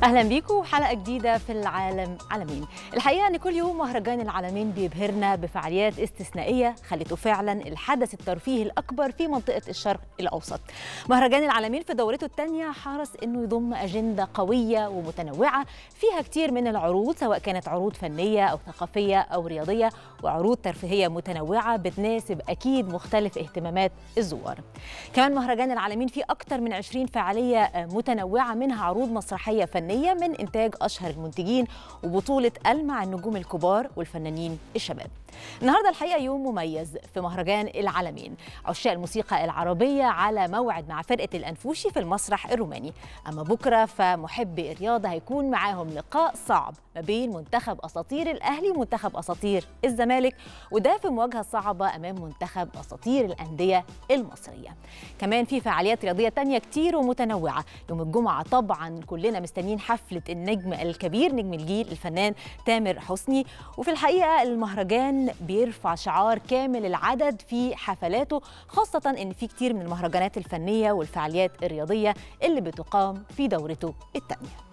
اهلا بيكم وحلقه جديده في العالم عالمين الحقيقه ان كل يوم مهرجان العالمين بيبهرنا بفعاليات استثنائيه خلته فعلا الحدث الترفيهي الاكبر في منطقه الشرق الاوسط مهرجان العالمين في دورته الثانيه حرص انه يضم اجنده قويه ومتنوعه فيها كتير من العروض سواء كانت عروض فنيه او ثقافيه او رياضيه وعروض ترفيهيه متنوعه بتناسب اكيد مختلف اهتمامات الزوار كمان مهرجان العالمين فيه اكتر من 20 فعاليه متنوعه منها عروض مسرحيه فنيه من انتاج اشهر المنتجين وبطوله ألمع النجوم الكبار والفنانين الشباب. النهارده الحقيقه يوم مميز في مهرجان العالمين، عشاق الموسيقى العربيه على موعد مع فرقه الانفوشي في المسرح الروماني، اما بكره فمحبي الرياضه هيكون معاهم لقاء صعب ما بين منتخب اساطير الاهلي ومنتخب اساطير الزمالك وده في مواجهه صعبه امام منتخب اساطير الانديه المصريه. كمان في فعاليات رياضيه تانية كتير ومتنوعه، يوم الجمعه طبعا كلنا مستنيين حفله النجم الكبير نجم الجيل الفنان تامر حسني وفي الحقيقه المهرجان بيرفع شعار كامل العدد في حفلاته خاصه ان في كتير من المهرجانات الفنيه والفعاليات الرياضيه اللي بتقام في دورته الثانيه